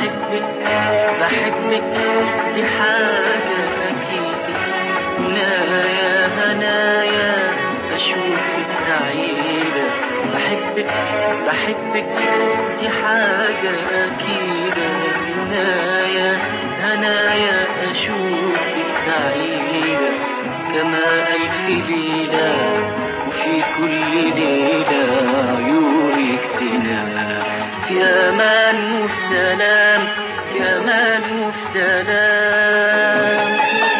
بحبك بحبك دي حاجة أكيد هنايا هنايا أشوفك سعيدة بحبك بحبك دي حاجة أكيدة هنايا هنايا أشوفك سعيدة كما ألف ليلة وفي كل ليلة عيونك تنام في أمان وفي سلام في أمان وفي سلام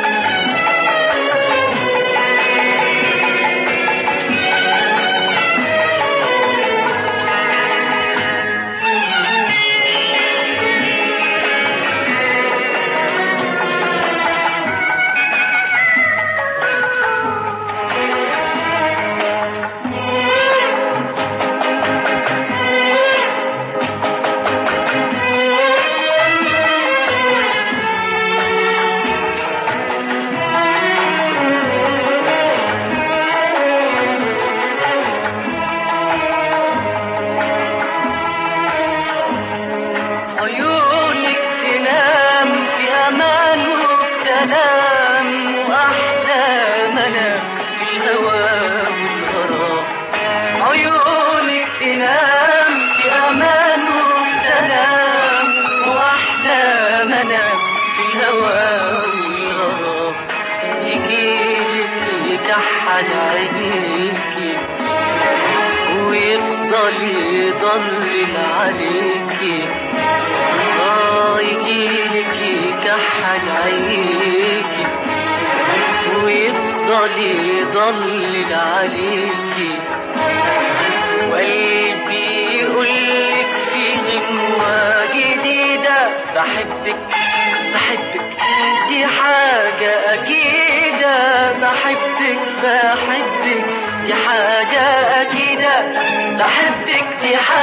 عيونك تنام في امان وسلام واحلى منام في الهوى والغرام عيونك تنام في امان وسلام واحلى منام في الهوى والغرام يجيلك يكحل عينيكي ويفضل يضلل عليكي اه يجيلك يكحل عينيكي ويفضل يضلل عليكي وقلبي يقولك في غنوة جديدة بحبك بحبك دي حاجة أكيدة بحبك بحبك دي حاجة أكيدة بحبك دي حاجة